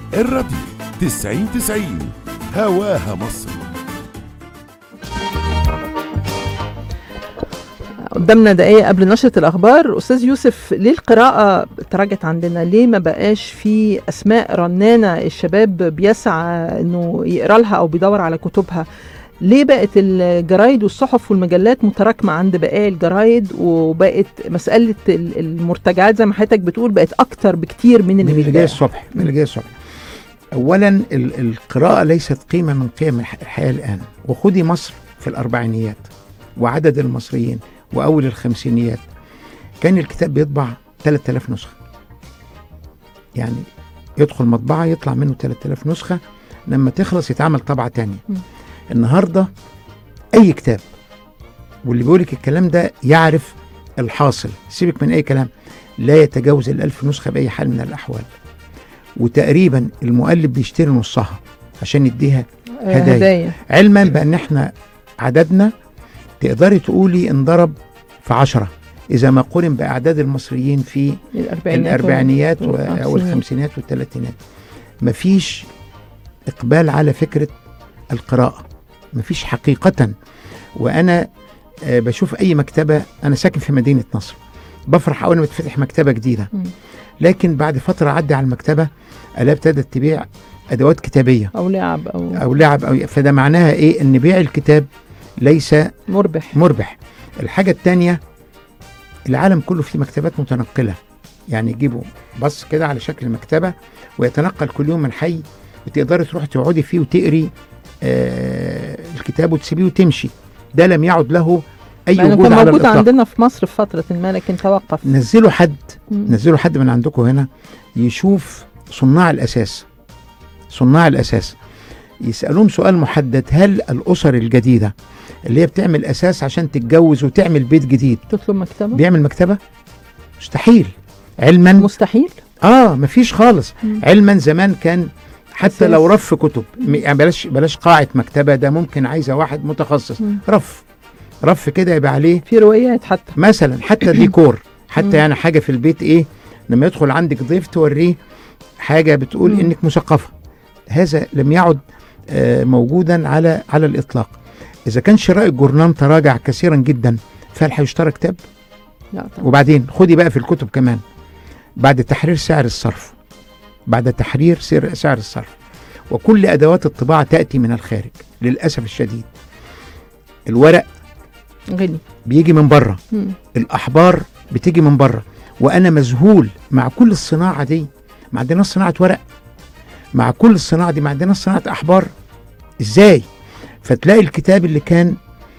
الراديو 90 90 هواها مصر قدامنا دقايق قبل نشرة الأخبار أستاذ يوسف ليه القراءة تراجعت عندنا ليه ما بقاش في أسماء رنانة الشباب بيسعى أنه يقرأ لها أو بيدور على كتبها ليه بقت الجرايد والصحف والمجلات متراكمة عند بقايا الجرايد وبقت مسألة ال- المرتجعات زي ما حضرتك بتقول بقت أكتر بكتير من من اللي اللي جاي بيتباع الصبح من اللي جاي الصبح اولا ال- القراءه ليست قيمه من قيم الح- الحياه الان وخدي مصر في الاربعينيات وعدد المصريين واول الخمسينيات كان الكتاب بيطبع 3000 نسخه يعني يدخل مطبعه يطلع منه 3000 نسخه لما تخلص يتعمل طبعه تانية م. النهارده اي كتاب واللي بيقولك الكلام ده يعرف الحاصل سيبك من اي كلام لا يتجاوز الألف نسخة بأي حال من الأحوال وتقريبا المؤلف بيشتري نصها عشان يديها آه، هدايا. هدايا علما بأن احنا عددنا تقدري تقولي انضرب في عشرة إذا ما قرن بأعداد المصريين في الأربعينات الأربعينيات و- أو والخمسينات. الخمسينات والثلاثينات مفيش إقبال على فكرة القراءة مفيش حقيقة وأنا آه، بشوف أي مكتبة أنا ساكن في مدينة نصر بفرح أول ما تفتح مكتبة جديدة مم. لكن بعد فترة عدي على المكتبة ألاقي ابتدت تبيع أدوات كتابية أو لعب أو, أو لعب أو فده معناها إيه إن بيع الكتاب ليس مربح مربح الحاجة التانية العالم كله فيه مكتبات متنقلة يعني يجيبوا بص كده على شكل مكتبة ويتنقل كل يوم من حي وتقدري تروحي تقعدي فيه وتقري آه الكتاب وتسيبيه وتمشي ده لم يعد له أي مع إنه وجود كان على موجود الإطلاق عندنا في مصر في فترة ما لكن توقف نزلوا حد مم. نزلوا حد من عندكم هنا يشوف صناع الاساس صناع الاساس يسالوهم سؤال محدد هل الاسر الجديده اللي هي بتعمل اساس عشان تتجوز وتعمل بيت جديد تطلب مكتبة بيعمل مكتبه مستحيل علما مستحيل اه مفيش خالص مم. علما زمان كان حتى أساس. لو رف كتب م- يعني بلاش بلاش قاعه مكتبه ده ممكن عايزه واحد متخصص مم. رف رف كده يبقى عليه في روايات حتى مثلا حتى ديكور مم. حتى يعني حاجه في البيت ايه لما يدخل عندك ضيف توريه حاجه بتقول مم. انك مثقفه هذا لم يعد آه، موجودا على على الاطلاق اذا كان شراء الجورنان تراجع كثيرا جدا فهل هيشترى كتاب لا طبعا وبعدين خدي بقى في الكتب كمان بعد تحرير سعر الصرف بعد تحرير سعر سعر الصرف وكل ادوات الطباعه تاتي من الخارج للاسف الشديد الورق غني بيجي من بره مم. الاحبار بتيجي من بره وانا مذهول مع كل الصناعه دي ما عندناش صناعه ورق مع كل الصناعه دي ما عندناش صناعه احبار ازاي فتلاقي الكتاب اللي كان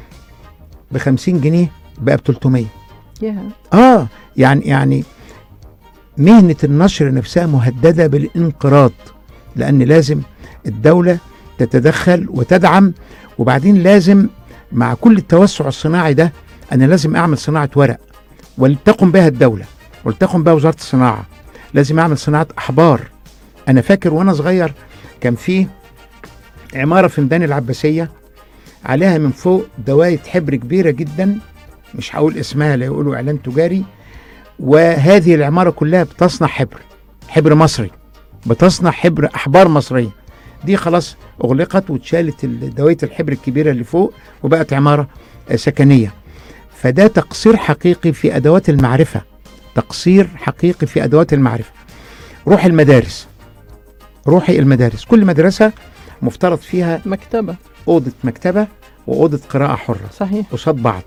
ب 50 جنيه بقى ب 300 يا اه يعني يعني مهنه النشر نفسها مهدده بالانقراض لان لازم الدوله تتدخل وتدعم وبعدين لازم مع كل التوسع الصناعي ده انا لازم اعمل صناعه ورق ولتقم بها الدوله ولتقم بها وزاره الصناعه لازم اعمل صناعه احبار انا فاكر وانا صغير كان في عماره في ميدان العباسيه عليها من فوق دوايه حبر كبيره جدا مش هقول اسمها لا يقولوا اعلان تجاري وهذه العماره كلها بتصنع حبر حبر مصري بتصنع حبر احبار مصريه دي خلاص اغلقت واتشالت ال- دوايه الحبر الكبيره اللي فوق وبقت عماره آه، سكنيه فده تقصير حقيقي في ادوات المعرفه تقصير حقيقي في ادوات المعرفه روح المدارس روحي المدارس كل مدرسه مفترض فيها مكتبة اوضه مكتبه واوضه قراءه حره صحيح قصاد بعض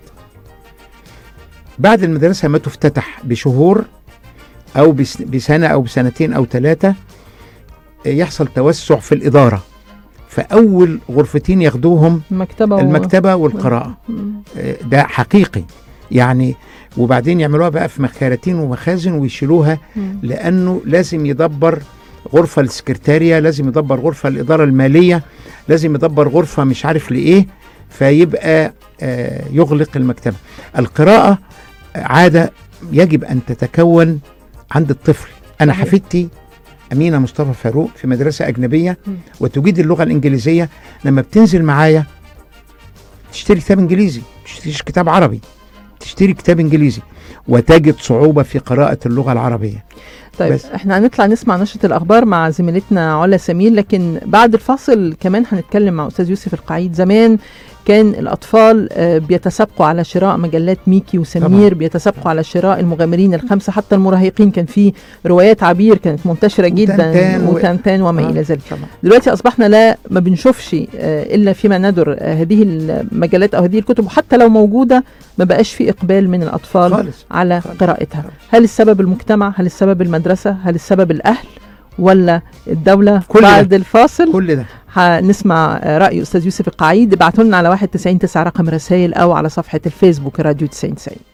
بعد المدرسة ما تفتتح بشهور أو بس- بسنة أو بسنتين أو ثلاثة يحصل توسع في الإدارة فأول غرفتين ياخدوهم المكتبة و... المكتبة والقراءة مم. آه، ده حقيقي يعني وبعدين يعملوها بقى في مكارتين ومخازن ويشيلوها مم. لانه لازم يدبر غرفه السكرتاريه لازم يدبر غرفه الاداره الماليه لازم يدبر غرفه مش عارف لايه فيبقى آه، يغلق المكتبه القراءه عاده يجب ان تتكون عند الطفل انا صحيح. حفيدتي امينه مصطفى فاروق في مدرسه اجنبيه مم. وتجيد اللغه الانجليزيه لما بتنزل معايا تشتري كتاب انجليزي مش تشتريش كتاب عربي تشتري كتاب انجليزي وتجد صعوبة في قراءة اللغة العربية طيب بس. احنا هنطلع نسمع نشرة الأخبار مع زميلتنا علا سمير لكن بعد الفاصل كمان هنتكلم مع أستاذ يوسف القعيد زمان كان الأطفال آه، بيتسابقوا على شراء مجلات ميكي وسمير طبعاً. بيتسابقوا على شراء المغامرين الخمسة حتى المراهقين كان في روايات عبير كانت منتشرة جدا وتنتان و- وتنتان وما آه، إلى ذلك طبعا دلوقتي أصبحنا لا ما بنشوفش آه، إلا فيما ندر آه، هذه المجلات أو هذه الكتب وحتى لو موجودة ما بقاش في إقبال من الأطفال خالص على خالص. قراءتها خالص. هل السبب المجتمع هل السبب المدرسة هل السبب الأهل ولا الدولة كل ده. بعد الفاصل كل ده هنسمع آه، رأي أستاذ يوسف القعيد ابعتوا لنا على 199 رقم رسائل أو على صفحة الفيسبوك راديو 99